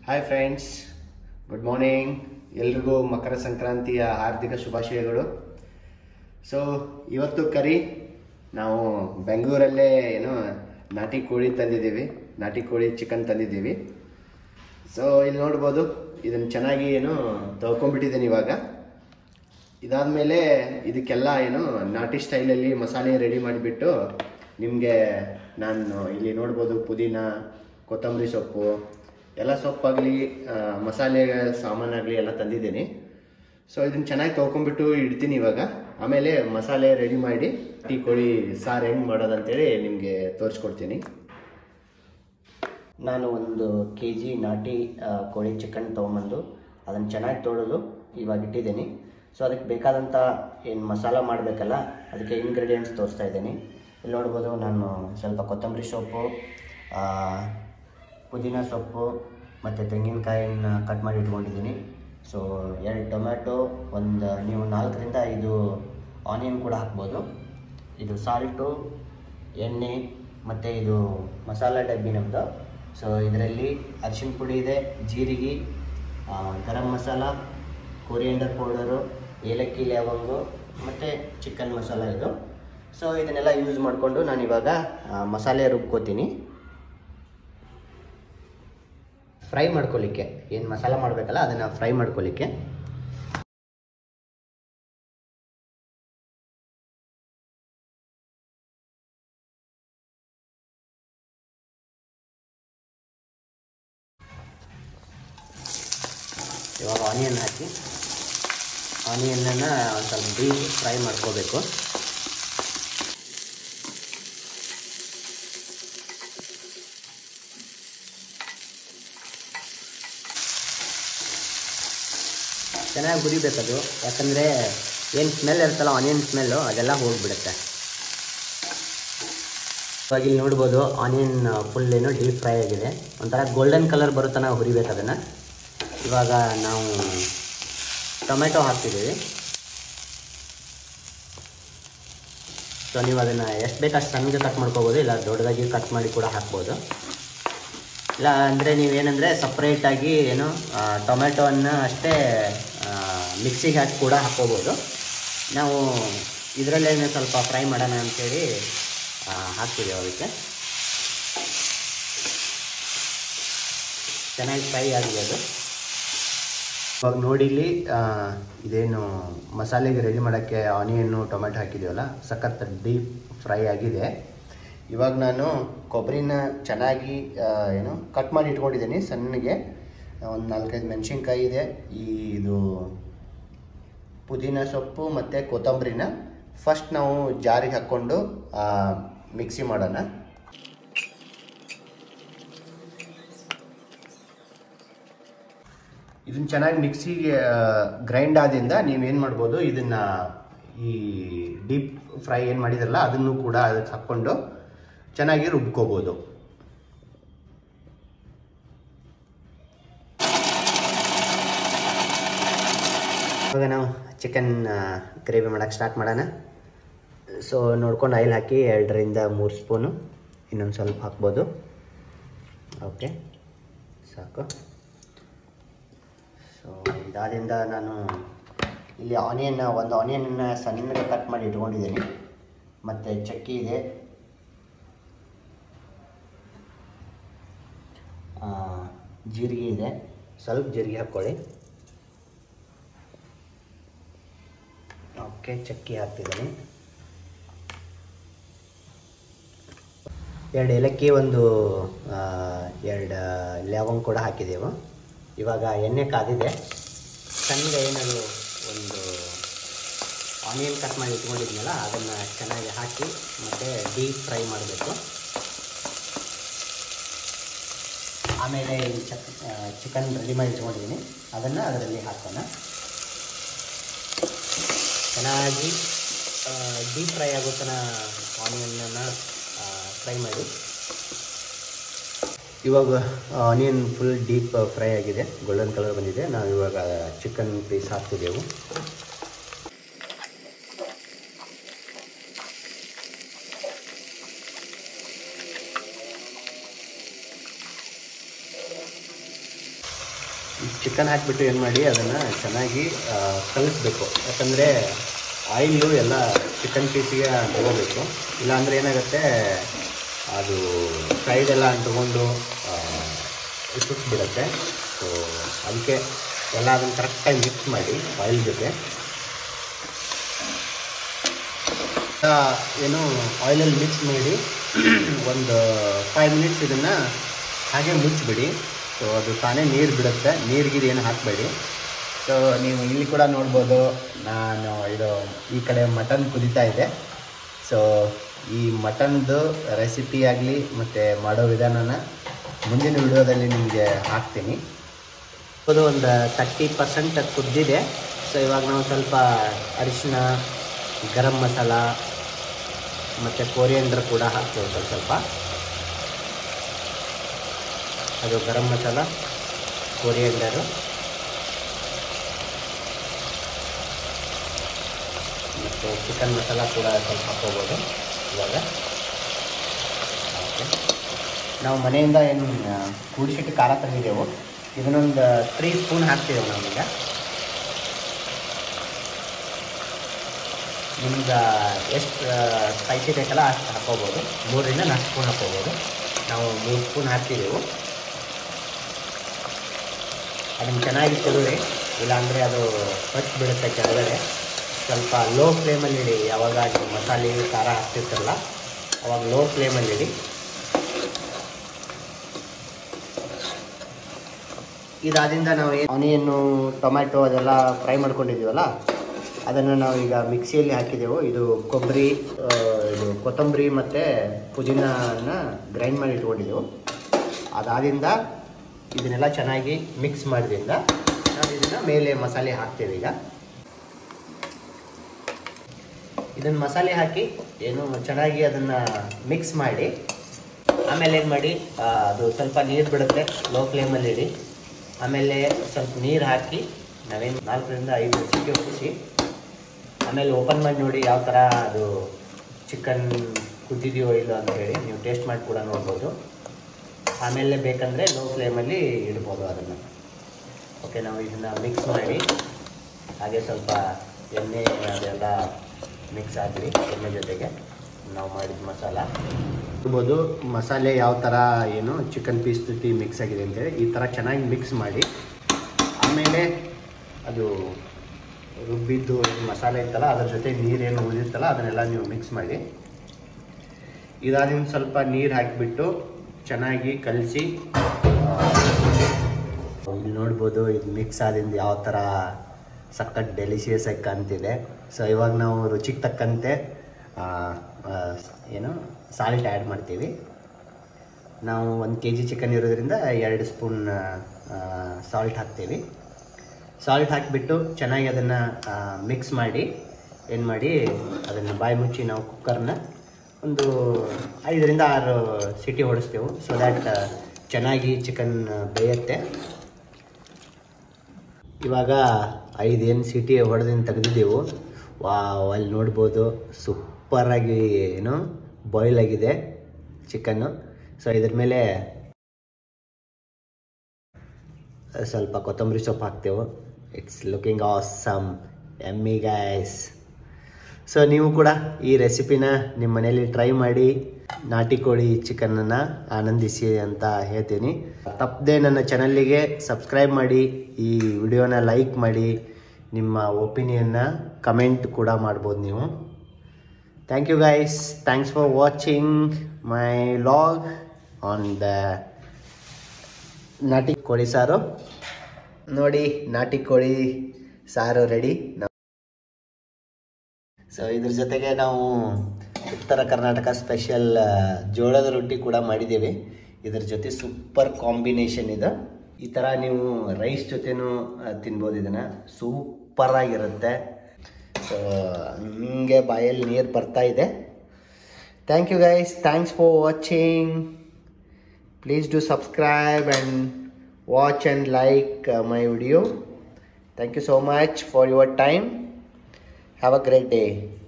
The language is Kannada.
ಹಾಯ್ ಫ್ರೆಂಡ್ಸ್ ಗುಡ್ ಮಾರ್ನಿಂಗ್ ಎಲ್ರಿಗೂ ಮಕರ ಸಂಕ್ರಾಂತಿಯ ಹಾರ್ದಿಕ ಶುಭಾಶಯಗಳು ಸೊ ಇವತ್ತು ಕರಿ ನಾವು ಬೆಂಗಳೂರಲ್ಲೇ ಏನೋ ನಾಟಿ ಕೋಳಿ ತಂದಿದ್ದೀವಿ ನಾಟಿ ಕೋಳಿ ಚಿಕನ್ ತಂದಿದ್ದೀವಿ ಸೊ ಇಲ್ಲಿ ನೋಡ್ಬೋದು ಇದನ್ನು ಚೆನ್ನಾಗಿ ಏನು ತೊಳ್ಕೊಂಡ್ಬಿಟ್ಟಿದ್ದೀನಿ ಇವಾಗ ಇದಾದಮೇಲೆ ಇದಕ್ಕೆಲ್ಲ ಏನು ನಾಟಿ ಸ್ಟೈಲಲ್ಲಿ ಮಸಾಲೆ ರೆಡಿ ಮಾಡಿಬಿಟ್ಟು ನಿಮಗೆ ನಾನು ಇಲ್ಲಿ ನೋಡ್ಬೋದು ಪುದೀನ ಕೊತ್ತಂಬರಿ ಸೊಪ್ಪು ಎಲ್ಲ ಸೊಪ್ಪಾಗಲಿ ಮಸಾಲೆ ಸಾಮಾನಾಗಲಿ ಎಲ್ಲ ತಂದಿದ್ದೀನಿ ಸೊ ಇದನ್ನ ಚೆನ್ನಾಗಿ ತೊಳ್ಕೊಂಬಿಟ್ಟು ಇಡ್ತೀನಿ ಇವಾಗ ಆಮೇಲೆ ಮಸಾಲೆ ರೆಡಿ ಮಾಡಿ ಟೀ ಕೋಳಿ ಸಾರು ಹೆಂಗೆ ಮಾಡೋದಂತೇಳಿ ನಿಮಗೆ ತೋರಿಸ್ಕೊಡ್ತೀನಿ ನಾನು ಒಂದು ಕೆ ಜಿ ನಾಟಿ ಆ, ಕೋಳಿ ಚಿಕನ್ ತೊಗೊಂಬಂದು ಅದನ್ನು ಚೆನ್ನಾಗಿ ತೊಳೆದು ಇವಾಗ ಇಟ್ಟಿದ್ದೀನಿ ಸೊ ಅದಕ್ಕೆ ಬೇಕಾದಂಥ ಏನು ಮಸಾಲ ಮಾಡಬೇಕಲ್ಲ ಅದಕ್ಕೆ ಇಂಗ್ರೀಡಿಯೆಂಟ್ಸ್ ತೋರಿಸ್ತಾ ಇದ್ದೀನಿ ಇಲ್ಲಿ ನೋಡ್ಬೋದು ನಾನು ಸ್ವಲ್ಪ ಕೊತ್ತಂಬರಿ ಸೊಪ್ಪು ಆ, ಪುದೀನ ಸೊಪ್ಪು ಮತ್ತು ತೆಂಗಿನಕಾಯಿನ ಕಟ್ ಮಾಡಿ ಇಟ್ಕೊಂಡಿದ್ದೀನಿ ಸೊ ಎರಡು ಟೊಮ್ಯಾಟೊ ಒಂದು ನೀವು ನಾಲ್ಕರಿಂದ ಐದು ಆನಿಯನ್ ಕೂಡ ಹಾಕ್ಬೋದು ಇದು ಸಾಲ್ಟು ಎಣ್ಣೆ ಮತ್ತು ಇದು ಮಸಾಲ ಡಬ್ಬಿ ನಮ್ಮದು ಸೊ ಇದರಲ್ಲಿ ಅರಿಶಿನ ಪುಡಿ ಇದೆ ಜೀರಿಗೆ ಆ, ಗರಂ ಮಸಾಲ ಕೊರಿಯಂಡರ್ ಪೌಡರು ಏಲಕ್ಕಿ ಲವಂಗು ಮತ್ತು ಚಿಕನ್ ಮಸಾಲ ಇದು ಸೊ ಇದನ್ನೆಲ್ಲ ಯೂಸ್ ಮಾಡಿಕೊಂಡು ನಾನು ಇವಾಗ ಆ, ಮಸಾಲೆ ರುಬ್ಕೋತೀನಿ ಫ್ರೈ ಮಾಡ್ಕೊಳ್ಳಿಕ್ಕೆ ಏನು ಮಸಾಲ ಮಾಡಬೇಕಲ್ಲ ಅದನ್ನು ಫ್ರೈ ಮಾಡ್ಕೊಳ್ಳಿಕ್ಕೆ ಇವಾಗ ಆನಿಯನ್ ಹಾಕಿ ಆನಿಯನ್ನನ್ನು ಒಂದು ಸ್ವಲ್ಪ ಡೀಪ್ ಫ್ರೈ ಮಾಡ್ಕೋಬೇಕು ಚೆನ್ನಾಗಿ ಹುರಿಬೇಕದು ಯಾಕಂದರೆ ಏನು ಸ್ಮೆಲ್ ಇರುತ್ತಲ್ಲ ಆನಿಯನ್ ಸ್ಮೆಲ್ಲು ಅದೆಲ್ಲ ಹೋಗಿಬಿಡುತ್ತೆ ಇವಾಗ ಇಲ್ಲಿ ನೋಡ್ಬೋದು ಆನಿಯನ್ ಫುಲ್ ಏನು ಡೀಪ್ ಫ್ರೈ ಆಗಿದೆ ಒಂಥರ ಗೋಲ್ಡನ್ ಕಲರ್ ಬರೋ ತನಕ ಹುರಿಬೇಕು ಅದನ್ನು ಇವಾಗ ನಾವು ಟೊಮೆಟೊ ಹಾಕ್ತಿದ್ದೀವಿ ಸೊ ನೀವು ಅದನ್ನು ಎಷ್ಟು ಬೇಕು ಅಷ್ಟು ಸಣ್ಣಗೆ ಕಟ್ ಮಾಡ್ಕೋಬೋದು ಇಲ್ಲ ದೊಡ್ಡದಾಗಿ ಕಟ್ ಮಾಡಿ ಕೂಡ ಹಾಕ್ಬೋದು ಇಲ್ಲ ಅಂದರೆ ನೀವೇನಂದರೆ ಸಪ್ರೇಟಾಗಿ ಏನು ಆ, ಟೊಮೆಟೊವನ್ನು ಅಷ್ಟೇ ಮಿಕ್ಸಿಗೆ ಹಾಕಿ ಕೂಡ ಹಾಕ್ಕೋಬೋದು ನಾವು ಇದರಲ್ಲೇನೆ ಸ್ವಲ್ಪ ಫ್ರೈ ಮಾಡೋಣ ಅಂಥೇಳಿ ಹಾಕ್ತೀವಿ ಅದಕ್ಕೆ ಚೆನ್ನಾಗಿ ಫ್ರೈ ಆಗಿದೆ ಅದು ಇವಾಗ ನೋಡಿ ಇಲ್ಲಿ ಆ, ಇದೇನು ಮಸಾಲೆಗೆ ರೆಡಿ ಮಾಡೋಕ್ಕೆ ಆನಿಯನ್ನು ಟೊಮೆಟೊ ಹಾಕಿದ್ದೀವಲ್ಲ ಸಖತ್ ಡೀಪ್ ಫ್ರೈ ಆಗಿದೆ ಇವಾಗ ನಾನು ಕೊಬ್ಬರಿನ ಚೆನ್ನಾಗಿ ಆ, ಏನು ಕಟ್ ಮಾಡಿ ಇಟ್ಕೊಂಡಿದ್ದೀನಿ ಸಣ್ಣಗೆ ಒಂದು ನಾಲ್ಕೈದು ಮೆಣಸಿನ್ಕಾಯಿ ಇದೆ ಈ ಇದು ಪುದೀನ ಸೊಪ್ಪು ಮತ್ತು ಕೊತ್ತಂಬರಿನ ಫಸ್ಟ್ ನಾವು ಜಾರಿಗೆ ಹಾಕ್ಕೊಂಡು ಮಿಕ್ಸಿ ಮಾಡೋಣ ಇದನ್ನ ಚೆನ್ನಾಗಿ ಮಿಕ್ಸಿಗೆ ಗ್ರೈಂಡ್ ಆದಿಂದ ನೀವೇನು ಮಾಡ್ಬೋದು ಇದನ್ನ ಈ ಡೀಪ್ ಫ್ರೈ ಏನು ಮಾಡಿದ್ರಲ್ಲ ಅದನ್ನು ಕೂಡ ಅದಕ್ಕೆ ಹಾಕ್ಕೊಂಡು ಚೆನ್ನಾಗಿ ರುಬ್ಕೋಬೋದು ಇವಾಗ ನಾವು ಚಿಕನ್ ಗ್ರೇವಿ ಮಾಡೋಕ್ಕೆ ಸ್ಟಾರ್ಟ್ ಮಾಡೋಣ ಸೊ ನೋಡ್ಕೊಂಡು ಆಯಿಲ್ ಹಾಕಿ ಎರಡರಿಂದ ಮೂರು ಸ್ಪೂನು ಇನ್ನೊಂದು ಸ್ವಲ್ಪ ಹಾಕ್ಬೋದು ಓಕೆ ಸಾಕು ಸೊ ಇದಾದಿಂದ ನಾನು ಇಲ್ಲಿ ಆನಿಯನ್ನ ಒಂದು ಆನಿಯನ್ನ ಸಣ್ಣಗೆ ಕಟ್ ಮಾಡಿ ಇಟ್ಕೊಂಡಿದ್ದೀನಿ ಮತ್ತು ಚಕ್ಕಿ ಇದೆ ಆ, ಜೀರಿಗೆ ಇದೆ ಸ್ವಲ್ಪ ಜೀರಿಗೆ ಹಾಕ್ಕೊಳ್ಳಿ ಓಕೆ ಚಕ್ಕಿ ಹಾಕ್ತಿದ್ದೀನಿ ಎರಡು ಏಲಕ್ಕಿ ಒಂದು ಆ, ಎರಡು ಲವಂಗ ಕೂಡ ಹಾಕಿದೆವು ಇವಾಗ ಎಣ್ಣೆ ಕಾದಿದೆ ಸಣ್ಣಗೆ ಏನದು ಒಂದು ಆನಿಯನ್ ಕಟ್ ಮಾಡಿ ಇಟ್ಕೊಂಡಿದ್ನಲ್ಲ ಅದನ್ನು ಚೆನ್ನಾಗಿ ಹಾಕಿ ಮತ್ತು ಡೀಪ್ ಫ್ರೈ ಮಾಡಬೇಕು ಆಮೇಲೆ ಈ ಚಕ್ ಚಿಕನ್ ರೆಡಿ ಮಾಡಿ ಇಟ್ಕೊಂಡಿದ್ದೀನಿ ಅದನ್ನು ಅದರಲ್ಲಿ ಹಾಕೋಣ ಚೆನ್ನಾಗಿ ಡೀಪ್ ಫ್ರೈ ಆಗೋ ತನಕ ಆನಿಯನ್ನನ್ನು ಫ್ರೈ ಮಾಡಿ ಇವಾಗ ಆನಿಯನ್ ಫುಲ್ ಡೀಪ್ ಫ್ರೈ ಆಗಿದೆ ಗೋಲ್ಡನ್ ಕಲರ್ ಬಂದಿದೆ ನಾವು ಇವಾಗ ಚಿಕನ್ ಪೀಸ್ ಹಾಕ್ತಿದ್ದೆವು ಚಿಕನ್ ಹಾಕಿಬಿಟ್ಟು ಏನು ಮಾಡಿ ಅದನ್ನು ಚೆನ್ನಾಗಿ ಆ, ಕಲಿಸ್ಬೇಕು ಯಾಕಂದರೆ ಆಯಿಲು ಎಲ್ಲ ಚಿಕನ್ ಪೀಸಿಗೆ ತಗೋಬೇಕು ಇಲ್ಲಾಂದರೆ ಏನಾಗುತ್ತೆ ಅದು ಸೈಡ್ ಎಲ್ಲ ಅಂಟ್ಕೊಂಡು ಸುಟ್ಟಿಬಿಡುತ್ತೆ ಸೊ ಅದಕ್ಕೆ ಎಲ್ಲ ಅದನ್ನು ಕರೆಕ್ಟಾಗಿ ಮಿಕ್ಸ್ ಮಾಡಿ ಆಯಿಲ್ ಜೊತೆ ಆ, ಏನು ಆಯಿಲಲ್ಲಿ ಮಿಕ್ಸ್ ಮಾಡಿ ಒಂದು ಫೈವ್ ಮಿನಿಟ್ಸ್ ಇದನ್ನು ಹಾಗೆ ಮುಚ್ಚಿಬಿಡಿ ಸೊ ಅದು ತಾನೇ ನೀರು ಬಿಡುತ್ತೆ ನೀರಿಗೆ ಏನು ಹಾಕಬೇಡಿ ಸೊ ನೀವು ಇಲ್ಲಿ ಕೂಡ ನೋಡ್ಬೋದು ನಾನು ಇದು ಈ ಕಡೆ ಮಟನ್ ಕುದೀತಾ ಇದೆ ಸೊ ಈ ಮಟನ್ದು ರೆಸಿಪಿ ಆಗಲಿ ಮತ್ತು ಮಾಡೋ ವಿಧಾನನ ಮುಂದಿನ ವಿಡಿಯೋದಲ್ಲಿ ನಿಮಗೆ ಹಾಕ್ತೀನಿ ಅದು ಒಂದು ತರ್ಟಿ ಪರ್ಸೆಂಟ್ ಕುದ್ದಿದೆ ಸೊ ಇವಾಗ ನಾವು ಸ್ವಲ್ಪ ಅರಿಶಿನ ಗರಂ ಮಸಾಲ ಮತ್ತು ಕೋರಿಯಂಡ್ರ್ ಕೂಡ ಹಾಕ್ತೇವೆ ಸ್ವಲ್ಪ ಸ್ವಲ್ಪ ಅದು ಗರಂ ಮಸಾಲ ಕೋರಿಯಂಡರು ಮತ್ತು ಚಿಕನ್ ಮಸಾಲ ಕೂಡ ಸ್ವಲ್ಪ ಹಾಕೋಬೋದು ಇವಾಗ ಓಕೆ ನಾವು ಮನೆಯಿಂದ ಏನು ಕೂಡಿಸಿಟ್ಟು ಖಾರ ತಂದಿದ್ದೆವು ಇದನ್ನೊಂದು ತ್ರೀ ಸ್ಪೂನ್ ಹಾಕ್ತಿದ್ದೆವು ನಾವೀಗ ನಿಮ್ಗೆ ಎಷ್ಟು ಸ್ಪೈಸಿ ಬೇಕಲ್ಲ ಅಷ್ಟು ಹಾಕೋಬೋದು ಮೂರರಿಂದ ನಾಲ್ಕು ಸ್ಪೂನ್ ಹಾಕೋಬೋದು ನಾವು ಮೂರು ಸ್ಪೂನ್ ಹಾಕ್ತಿದ್ದೆವು ಅದನ್ನು ಚೆನ್ನಾಗಿ ತಿರುಳಿ ಇಲ್ಲಾಂದರೆ ಅದು ಹೊಚ್ಚಿ ಬಿಡುತ್ತೆ ಕೆಳಗಡೆ ಸ್ವಲ್ಪ ಲೋ ಫ್ಲೇಮಲ್ಲಿ ಇಡಿ ಯಾವಾಗ ನೀವು ಮಸಾಲೆ ಖಾರ ಹಾಕ್ತಿರ್ತಲ್ಲ ಅವಾಗ ಲೋ ಫ್ಲೇಮಲ್ಲಿ ಇಡಿ ಇದಾದಿಂದ ನಾವು ಏನು ಆನಿಯನ್ನು ಟೊಮ್ಯಾಟೊ ಅದೆಲ್ಲ ಫ್ರೈ ಮಾಡ್ಕೊಂಡಿದ್ದೀವಲ್ಲ ಅದನ್ನು ನಾವು ಈಗ ಮಿಕ್ಸಿಯಲ್ಲಿ ಹಾಕಿದೆವು ಇದು ಕೊಬ್ಬರಿ ಆ, ಇದು ಕೊತ್ತಂಬರಿ ಮತ್ತು ಪುದೀನನ ಗ್ರೈಂಡ್ ಮಾಡಿ ಇಟ್ಕೊಂಡಿದ್ದೆವು ಅದಾದಿಂದ ಇದನ್ನೆಲ್ಲ ಚೆನ್ನಾಗಿ ಮಿಕ್ಸ್ ಮಾಡಿದ್ರಿಂದ ನಾವು ಇದನ್ನು ಮೇಲೆ ಮಸಾಲೆ ಹಾಕ್ತೇವೆ ಈಗ ಇದನ್ನು ಮಸಾಲೆ ಹಾಕಿ ಏನು ಚೆನ್ನಾಗಿ ಅದನ್ನು ಮಿಕ್ಸ್ ಮಾಡಿ ಆಮೇಲೆ ಏನು ಮಾಡಿ ಆ, ಅದು ಸ್ವಲ್ಪ ನೀರು ಬಿಡುತ್ತೆ ಲೋ ಫ್ಲೇಮಲ್ಲಿ ಇಡಿ ಆಮೇಲೆ ಸ್ವಲ್ಪ ನೀರು ಹಾಕಿ ನಾವೇನು ನಾಲ್ಕರಿಂದ ಐದು ಸಿಕ್ಕಿ ಹೊಡಿಸಿ ಆಮೇಲೆ ಓಪನ್ ಮಾಡಿ ನೋಡಿ ಯಾವ ಥರ ಅದು ಚಿಕನ್ ಕುದ್ದಿದೆಯೋ ಇಲ್ಲೋ ಅಂತ ಹೇಳಿ ನೀವು ಟೇಸ್ಟ್ ಮಾಡಿ ಕೂಡ ನೋಡ್ಬೋದು ಆಮೇಲೆ ಬೇಕಂದರೆ ಲೋ ಫ್ಲೇಮಲ್ಲಿ ಇಡ್ಬೋದು ಅದನ್ನು ಓಕೆ ನಾವು ಇದನ್ನು ಮಿಕ್ಸ್ ಮಾಡಿ ಹಾಗೆ ಸ್ವಲ್ಪ ಎಣ್ಣೆ ಅದೆಲ್ಲ ಮಿಕ್ಸ್ ಆಗಲಿ ಎಣ್ಣೆ ಜೊತೆಗೆ ನಾವು ಮಾಡಿದ ಮಸಾಲ ಇರ್ಬೋದು ಮಸಾಲೆ ಯಾವ ಥರ ಏನು ಚಿಕನ್ ಪೀಸ್ ಜೊತೆ ಮಿಕ್ಸ್ ಆಗಿದೆ ಅಂತೇಳಿ ಈ ಥರ ಚೆನ್ನಾಗಿ ಮಿಕ್ಸ್ ಮಾಡಿ ಆಮೇಲೆ ಅದು ರುಬ್ಬಿದ್ದು ಏನು ಮಸಾಲೆ ಇತ್ತಲ್ಲ ಅದ್ರ ಜೊತೆ ನೀರೇನು ಉಳಿದಿತ್ತಲ್ಲ ಅದನ್ನೆಲ್ಲ ನೀವು ಮಿಕ್ಸ್ ಮಾಡಿ ಇದಾದಿಂದ ಸ್ವಲ್ಪ ನೀರು ಹಾಕಿಬಿಟ್ಟು ಚೆನ್ನಾಗಿ ಕಲಸಿ ಇಲ್ಲಿ ನೋಡ್ಬೋದು ಇದು ಮಿಕ್ಸ್ ಆದಿಂದ ಯಾವ ಥರ ಸಖತ್ ಡೆಲಿಷಿಯಸ್ ಆಗಿ ಕಾಣ್ತಿದೆ ಸೊ ಇವಾಗ ನಾವು ರುಚಿಗೆ ತಕ್ಕಂತೆ ಆ, ಆ, ಏನು ಸಾಲ್ಟ್ ಆ್ಯಡ್ ಮಾಡ್ತೀವಿ ನಾವು ಒಂದು ಕೆ ಜಿ ಚಿಕನ್ ಇರೋದ್ರಿಂದ ಎರಡು ಸ್ಪೂನ್ ಸಾಲ್ಟ್ ಹಾಕ್ತೀವಿ ಸಾಲ್ಟ್ ಹಾಕಿಬಿಟ್ಟು ಚೆನ್ನಾಗಿ ಅದನ್ನು ಮಿಕ್ಸ್ ಮಾಡಿ ಏನು ಮಾಡಿ ಅದನ್ನು ಬಾಯಿ ಮುಚ್ಚಿ ನಾವು ಕುಕ್ಕರ್ನ ಒಂದು ಐದರಿಂದ ಆರು ಸಿಟಿ ಹೊಡಿಸ್ತೇವೆ ಸೊ ದ್ಯಾಟ್ ಚೆನ್ನಾಗಿ ಚಿಕನ್ ಬೇಯುತ್ತೆ ಇವಾಗ ಐದು ಏನು ಸಿಟಿ ಹೊಡೆದಿಂದ ತೆಗೆದಿದ್ದೆವು ವಾ ಅಲ್ಲಿ ನೋಡ್ಬೋದು ಸೂಪರಾಗಿ ಏನು ಬಾಯ್ಲ್ ಆಗಿದೆ ಚಿಕನ್ನು ಸೊ ಇದ್ರ ಮೇಲೆ ಸ್ವಲ್ಪ ಕೊತ್ತಂಬರಿ ಸೊಪ್ಪು ಹಾಕ್ತೇವೆ ಇಟ್ಸ್ ಲುಕಿಂಗ್ ಆಸಮ್ ಎಮ್ಮಿ ಗೈಸ್ ಸೊ ನೀವು ಕೂಡ ಈ ರೆಸಿಪಿನ ನಿಮ್ಮ ಮನೇಲಿ ಟ್ರೈ ಮಾಡಿ ನಾಟಿ ಕೋಳಿ ಚಿಕನನ್ನು ಆನಂದಿಸಿ ಅಂತ ಹೇಳ್ತೀನಿ ತಪ್ಪದೆ ನನ್ನ ಚಾನಲ್ಲಿಗೆ ಸಬ್ಸ್ಕ್ರೈಬ್ ಮಾಡಿ ಈ ವಿಡಿಯೋನ ಲೈಕ್ ಮಾಡಿ ನಿಮ್ಮ ಒಪಿನಿಯನ್ನ ಕಮೆಂಟ್ ಕೂಡ ಮಾಡ್ಬೋದು ನೀವು thank you guys thanks for watching my vlog on the naati koli ಸಾರು ನೋಡಿ ನಾಟಿ ಕೋಳಿ ಸಾರು ರೆಡಿ ಸೊ ಇದ್ರ ಜೊತೆಗೆ ನಾವು ಉತ್ತರ ಕರ್ನಾಟಕ ಸ್ಪೆಷಲ್ ಜೋಳದ ರೊಟ್ಟಿ ಕೂಡ ಮಾಡಿದ್ದೀವಿ ಇದ್ರ ಜೊತೆ ಸೂಪರ್ ಕಾಂಬಿನೇಷನ್ ಇದೆ ಈ ಥರ ನೀವು ರೈಸ್ ಜೊತೆನೂ ಆ, ತಿನ್ಬೋದು ಇದನ್ನು ಸೂಪರಾಗಿರುತ್ತೆ ಸೊ ನಿಮಗೆ ಬಾಯಲ್ಲಿ ನೀರು ಬರ್ತಾ ಇದೆ thank you guys thanks for watching please do subscribe and watch and like uh, my video thank you so much for your time have a great day